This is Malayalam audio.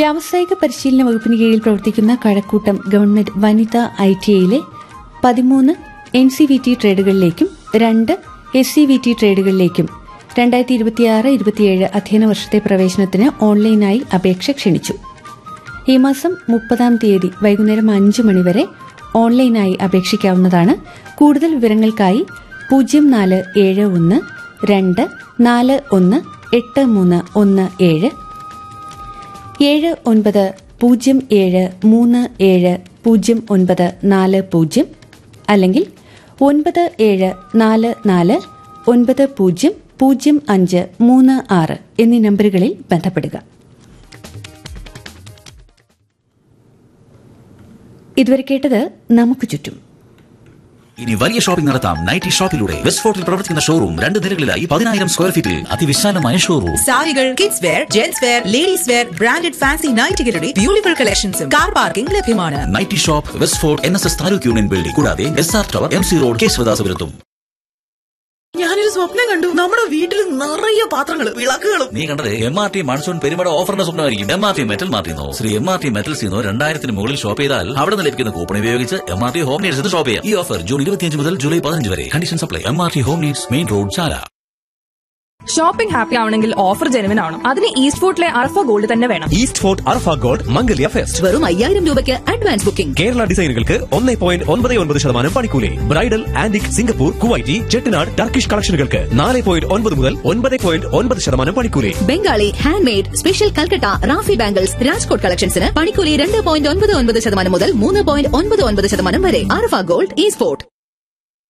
വ്യാവസായിക പരിശീലന വകുപ്പിന് കീഴിൽ പ്രവർത്തിക്കുന്ന കഴക്കൂട്ടം ഗവൺമെന്റ് വനിതാ ഐ ടി ഐയിലെ പതിമൂന്ന് എൻ സി വി ടി ട്രേഡുകളിലേക്കും രണ്ട് എസ് സി വി ടി ട്രേഡുകളിലേക്കും രണ്ടായിരത്തി ഇരുപത്തിയാറ് ഇരുപത്തിയേഴ് അധ്യയന വർഷത്തെ പ്രവേശനത്തിന് ഓൺലൈനായി അപേക്ഷ ക്ഷണിച്ചു ഈ മാസം മുപ്പതാം തീയതി വൈകുന്നേരം അഞ്ച് മണിവരെ ഓൺലൈനായി അപേക്ഷിക്കാവുന്നതാണ് കൂടുതൽ വിവരങ്ങൾക്കായി പൂജ്യം നാല് ഏഴ് ഒന്ന് രണ്ട് നാല് ഒന്ന് എട്ട് മൂന്ന് ഒന്ന് ഏഴ് ഏഴ് ഒൻപത് പൂജ്യം ഏഴ് മൂന്ന് ഏഴ് പൂജ്യം ഒൻപത് നാല് പൂജ്യം അല്ലെങ്കിൽ ഒൻപത് ഏഴ് നാല് നാല് ഒൻപത് പൂജ്യം പൂജ്യം അഞ്ച് മൂന്ന് ആറ് എന്നീ നമ്പറുകളിൽ ബന്ധപ്പെടുക ഇതുവരെ കേട്ടത് നമുക്ക് ചുറ്റും ഇനി വലിയ ഷോപ്പിംഗ് നടത്താം നൈറ്റി ഷോപ്പിലൂടെ വെസ്റ്റ് ഫോർട്ടിൽ പ്രവർത്തിക്കുന്ന ഷോറൂം രണ്ട് നിലകളിലായി പതിനായിരം സ്ക്വയർ ഫീറ്റിൽ അതിവിശാലമായ ഷോറൂം സാരികൾ kids wear gents wear ladies wear branded fancy നൈറ്റുകളുടെ ബ്യൂട്ടിഫുൾ കളക്ഷൻസും കാർ പാർക്കിംഗ് ലഭ്യമാണ് nightie shop West Fort N S S താലൂക്ക് യൂണിയൻ ബിൽഡിംഗ് കൂടാതെ S R tower M C road കേശവദാസപുരത്തും ഞാനൊരു സ്വപ്നം കണ്ടു നമ്മുടെ വീട്ടിൽ നിറയെ പാത്രങ്ങൾ വിളക്കുകളും നീ കണ്ടത് എം ആർ ടി മൺസൂൺ പെരുമട ഓഫറിന്റെ സ്വപ്നമായിരിക്കും എം ആർ ടി മെറ്റൽ മാർട്ടിന്നോ ശ്രീ എം ആർ ടി മെറ്റൽസിന്നോ രണ്ടായിരത്തിന് മുകളിൽ ഷോപ്പ് ചെയ്താൽ അവിടെ നിന്ന് ലഭിക്കുന്ന കൂപ്പൺ ഉപയോഗിച്ച് M R T home needs shop ചെയ്യാം ഈ ഓഫർ ജൂൺ ഇരുപത്തിയഞ്ച് മുതൽ ജൂലൈ പതിനഞ്ച് വരെ condition supply M R T home needs main road Chala shopping happy ആവണമെങ്കിൽ ഓഫർ ജെനുവിൻ ആണ് അതിന് ഈസ്റ്റ് ഫോർട്ടിലെ അർഫ ഗോൾഡ് തന്നെ വേണം East fort Arfa gold Mangalya fest വെറും അയ്യായിരം രൂപയ്ക്ക് അഡ്വാൻസ് ബുക്കിംഗ് കേരള ഡിസൈനുകൾക്ക് ഒന്നേ പോയിന്റ് ഒൻപത് ഒൻപത് ശതമാനം പണിക്കൂലി bridal antique Singapore Kuwaiti Chettinad Turkish കളക്ഷനുകൾക്ക് നാല് പോയിന്റ് ഒൻപത് മുതൽ ഒൻപത് പോയിന്റ് ഒൻപത് ശതമാനം പണിക്കൂലി Bengali handmade special Calcutta റാഫി ബാംഗിൾസ് രാജ്കോട്ട് കളക്ഷൻസിന് പണിക്കൂലി രണ്ട് പോയിന്റ് ഒൻപത് ഒൻപത് ശതമാനം മുതൽ മൂന്ന് പോയിന്റ് ഒൻപത് ഒൻപത് ശതമാനം വരെ ആർഫ ഗോൾഡ് ഈ സ്പോർട്ട്